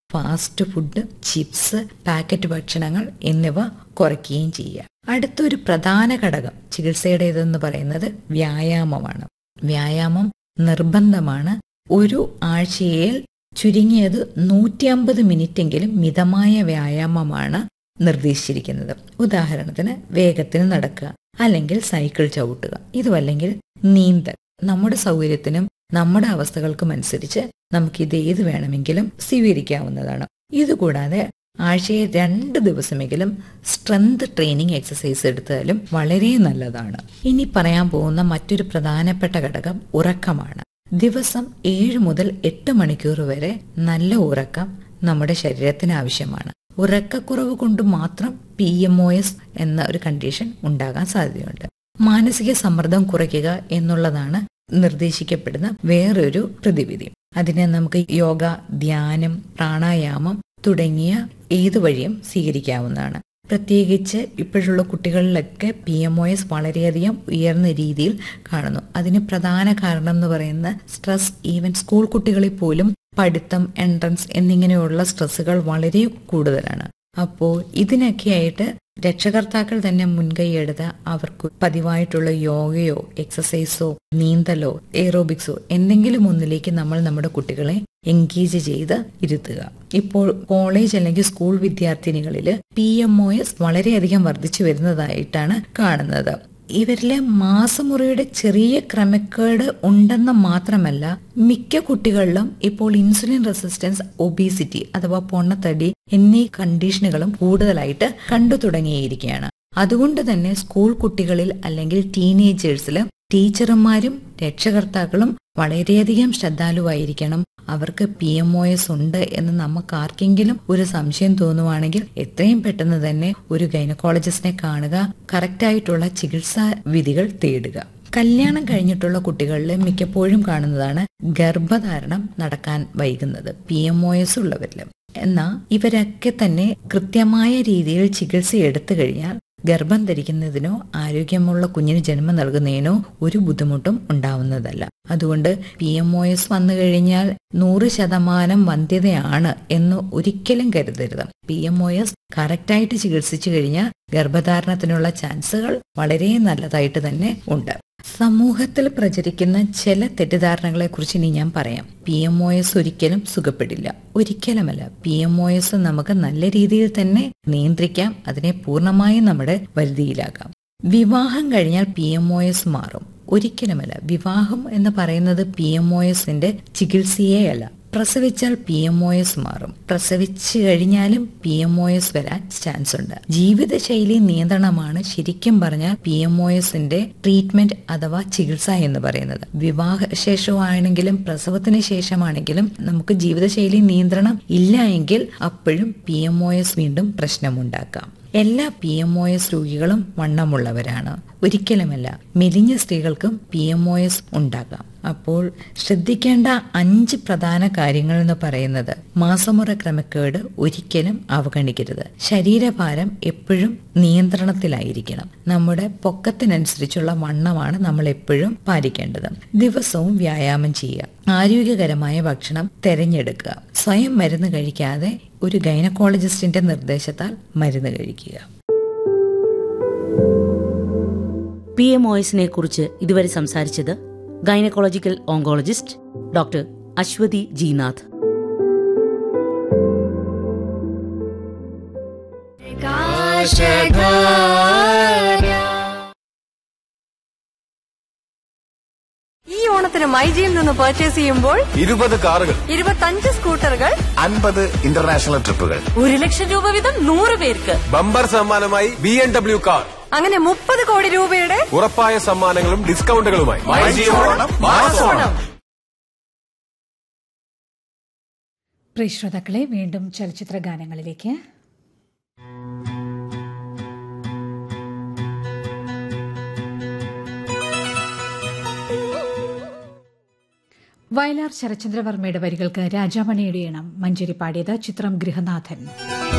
fast food chips packet ഭക്ഷണങ്ങൾ എന്നിവ കുറയ്ക്കുകയും ചെയ്യുക അടുത്തൊരു പ്രധാന ഘടകം ചികിത്സയുടേതെന്ന് പറയുന്നത് വ്യായാമമാണ് വ്യായാമം നിർബന്ധമാണ് ഒരു ആഴ്ചയിൽ ചുരുങ്ങിയത് നൂറ്റി അമ്പത് മിനിറ്റെങ്കിലും മിതമായ വ്യായാമമാണ് നിർദ്ദേശിച്ചിരിക്കുന്നത് ഉദാഹരണത്തിന് വേഗത്തിൽ നടക്കുക അല്ലെങ്കിൽ സൈക്കിൾ ചവിട്ടുക ഇതുമല്ലെങ്കിൽ നീന്തൽ നമ്മുടെ സൗകര്യത്തിനും നമ്മുടെ അവസ്ഥകൾക്കും അനുസരിച്ച് നമുക്ക് ഇത് ഏത് വേണമെങ്കിലും സ്വീകരിക്കാവുന്നതാണ് ഇതുകൂടാതെ ആഴ്ചയിൽ രണ്ട് ദിവസമെങ്കിലും സ്ട്രെങ്ത് ട്രെയിനിങ് എക്സസൈസ് എടുത്താലും വളരെ നല്ലതാണ് ഇനി പറയാൻ പോകുന്ന മറ്റൊരു പ്രധാനപ്പെട്ട ഘടകം ഉറക്കമാണ് ദിവസം ഏഴ് മുതൽ എട്ട് മണിക്കൂർ വരെ നല്ല ഉറക്കം നമ്മുടെ ശരീരത്തിന് ആവശ്യമാണ് ഉറക്കക്കുറവ് കൊണ്ട് മാത്രം പി എം ഒ എസ് എന്ന ഒരു കണ്ടീഷൻ ഉണ്ടാകാൻ സാധ്യതയുണ്ട് മാനസിക സമ്മർദ്ദം കുറയ്ക്കുക എന്നുള്ളതാണ് നിർദ്ദേശിക്കപ്പെടുന്ന വേറൊരു പ്രതിവിധി അതിനെ നമുക്ക് യോഗ ധ്യാനം പ്രാണായാമം തുടങ്ങിയ ഏതു വഴിയും സ്വീകരിക്കാവുന്നതാണ് പ്രത്യേകിച്ച് ഇപ്പോഴുള്ള കുട്ടികളിലൊക്കെ പി എം ഒ എസ് വളരെയധികം ഉയർന്ന രീതിയിൽ കാണുന്നു അതിന് പ്രധാന കാരണം എന്ന് പറയുന്ന സ്ട്രെസ് ഈവൻ സ്കൂൾ കുട്ടികളിൽ പോലും പഠിത്തം എൻട്രൻസ് എന്നിങ്ങനെയുള്ള സ്ട്രെസ്സുകൾ വളരെ കൂടുതലാണ് അപ്പോൾ ഇതിനൊക്കെയായിട്ട് രക്ഷകർത്താക്കൾ തന്നെ മുൻകൈയെടുത്ത് അവർക്ക് പതിവായിട്ടുള്ള യോഗയോ എക്സസൈസോ നീന്തലോ എയറോബിക്സോ എന്തെങ്കിലും ഒന്നിലേക്ക് നമ്മൾ നമ്മുടെ കുട്ടികളെ എൻഗേജ് ചെയ്ത് ഇരുത്തുക ഇപ്പോൾ കോളേജ് അല്ലെങ്കിൽ സ്കൂൾ വിദ്യാർത്ഥിനികളിൽ പി എം ഒ എസ് വളരെയധികം വർദ്ധിച്ചു വരുന്നതായിട്ടാണ് കാണുന്നത് ഇവരിലെ മാസമുറയുടെ ചെറിയ ക്രമക്കേട് ഉണ്ടെന്ന് മാത്രമല്ല മിക്ക കുട്ടികളിലും ഇപ്പോൾ ഇൻസുലിൻ റെസിസ്റ്റൻസ് ഒബീസിറ്റി അഥവാ പൊണ്ണത്തടി എന്നീ കണ്ടീഷനുകളും കൂടുതലായിട്ട് കണ്ടു തുടങ്ങിയിരിക്കുകയാണ് അതുകൊണ്ട് തന്നെ സ്കൂൾ കുട്ടികളിൽ അല്ലെങ്കിൽ ടീനേജേഴ്സിൽ ടീച്ചർമാരും രക്ഷകർത്താക്കളും വളരെയധികം ശ്രദ്ധാലുവായിരിക്കണം അവർക്ക് പി എം ഒ എസ് ഉണ്ട് എന്ന് നമുക്ക് ആർക്കെങ്കിലും ഒരു സംശയം തോന്നുവാണെങ്കിൽ എത്രയും പെട്ടെന്ന് തന്നെ ഒരു ഗൈനക്കോളജിസ്റ്റിനെ കാണുക കറക്റ്റായിട്ടുള്ള ചികിത്സാ വിധികൾ തേടുക കല്യാണം കഴിഞ്ഞിട്ടുള്ള കുട്ടികളിൽ മിക്കപ്പോഴും കാണുന്നതാണ് ഗർഭധാരണം നടക്കാൻ വൈകുന്നത് പി എം ഒ എസ് ഉള്ളവരിൽ എന്നാൽ ഇവരൊക്കെ തന്നെ കൃത്യമായ രീതിയിൽ ചികിത്സ എടുത്തു കഴിഞ്ഞാൽ ഗർഭം ധരിക്കുന്നതിനോ ആരോഗ്യമുള്ള കുഞ്ഞിന് ജന്മം നൽകുന്നതിനോ ഒരു ബുദ്ധിമുട്ടും ഉണ്ടാവുന്നതല്ല അതുകൊണ്ട് പി എം ഒ എസ് വന്നു കഴിഞ്ഞാൽ നൂറ് ശതമാനം വന്ധ്യതയാണ് എന്ന് ഒരിക്കലും കരുതരുത് പി എം ഒ എസ് കറക്റ്റായിട്ട് ചികിത്സിച്ചു കഴിഞ്ഞാൽ ഗർഭധാരണത്തിനുള്ള ചാൻസുകൾ വളരെ നല്ലതായിട്ട് തന്നെ ഉണ്ട് സമൂഹത്തിൽ പ്രചരിക്കുന്ന ചില തെറ്റിദ്ധാരണകളെ കുറിച്ച് ഇനി ഞാൻ പറയാം പി എം ഒ എസ് ഒരിക്കലും സുഖപ്പെടില്ല ഒരിക്കലുമല്ല പി എം ഒ എസ് നമുക്ക് നല്ല രീതിയിൽ തന്നെ നിയന്ത്രിക്കാം അതിനെ പൂർണ്ണമായും നമ്മുടെ വരുതിയിലാക്കാം വിവാഹം കഴിഞ്ഞാൽ പി എം ഒ എസ് മാറും ഒരിക്കലുമല്ല വിവാഹം എന്ന് പറയുന്നത് പി എം ഒ എസിന്റെ ചികിത്സയേ അല്ല പ്രസവിച്ചാൽ പി എം ഒ എസ് മാറും പ്രസവിച്ചു കഴിഞ്ഞാലും പി എം ഒ എസ് വരാൻ ചാൻസ് ഉണ്ട് ജീവിതശൈലി നിയന്ത്രണമാണ് ശരിക്കും പറഞ്ഞാൽ പി എം ഒ എസിന്റെ ട്രീറ്റ്മെന്റ് അഥവാ ചികിത്സ എന്ന് പറയുന്നത് വിവാഹ ശേഷമാണെങ്കിലും പ്രസവത്തിന് ശേഷമാണെങ്കിലും നമുക്ക് ജീവിതശൈലി നിയന്ത്രണം ഇല്ല എങ്കിൽ അപ്പോഴും പി എം ഒ എസ് വീണ്ടും പ്രശ്നമുണ്ടാക്കാം എല്ലാ പി എം ഒ എസ് രോഗികളും വണ്ണമുള്ളവരാണ് ഒരിക്കലുമല്ല മെലിഞ്ഞ സ്ത്രീകൾക്കും പി എം ഒ എസ് ഉണ്ടാകാം അപ്പോൾ ശ്രദ്ധിക്കേണ്ട അഞ്ച് പ്രധാന കാര്യങ്ങൾ എന്ന് പറയുന്നത് മാസമുറ ക്രമക്കേട് ഒരിക്കലും അവഗണിക്കരുത് ശരീരഭാരം എപ്പോഴും നിയന്ത്രണത്തിലായിരിക്കണം നമ്മുടെ പൊക്കത്തിനനുസരിച്ചുള്ള വണ്ണമാണ് നമ്മൾ എപ്പോഴും പാലിക്കേണ്ടത് ദിവസവും വ്യായാമം ചെയ്യുക ആരോഗ്യകരമായ ഭക്ഷണം തെരഞ്ഞെടുക്കുക സ്വയം മരുന്ന് കഴിക്കാതെ ഒരു ഗൈനക്കോളജിസ്റ്റിന്റെ നിർദ്ദേശത്താൽ മരുന്ന് കഴിക്കുക പി എം ഒ എസിനെ കുറിച്ച് ഇതുവരെ സംസാരിച്ചത് gynaecological oncologist doctor Aswathi Jinath ഈ ഓണത്തിന് മൈജിയിൽ നിന്ന് പർച്ചേസ് ചെയ്യുമ്പോൾ ഇരുപത് കാറുകൾ ഇരുപത്തഞ്ച് സ്കൂട്ടറുകൾ അൻപത് ഇന്റർനാഷണൽ ട്രിപ്പുകൾ ഒരു ലക്ഷം രൂപ വീതം നൂറ് പേർക്ക് ബമ്പർ സമ്മാനമായി ബി എം ഡബ്ല്യു കാർ അങ്ങനെ മുപ്പത് കോടി രൂപയുടെ ഉറപ്പായ സമ്മാനങ്ങളും ഡിസ്കൗണ്ടുകളുമായി ഓണം പ്രിയ ശ്രോതാക്കളെ വീണ്ടും ചലച്ചിത്ര ഗാനങ്ങളിലേക്ക് വയലാർ ശരചന്ദ്രവർമ്മയുടെ വരികൾക്ക് രാജാമണിയുടെ ഇണം മഞ്ചേരി പാടിയത് ചിത്രം ഗൃഹനാഥൻ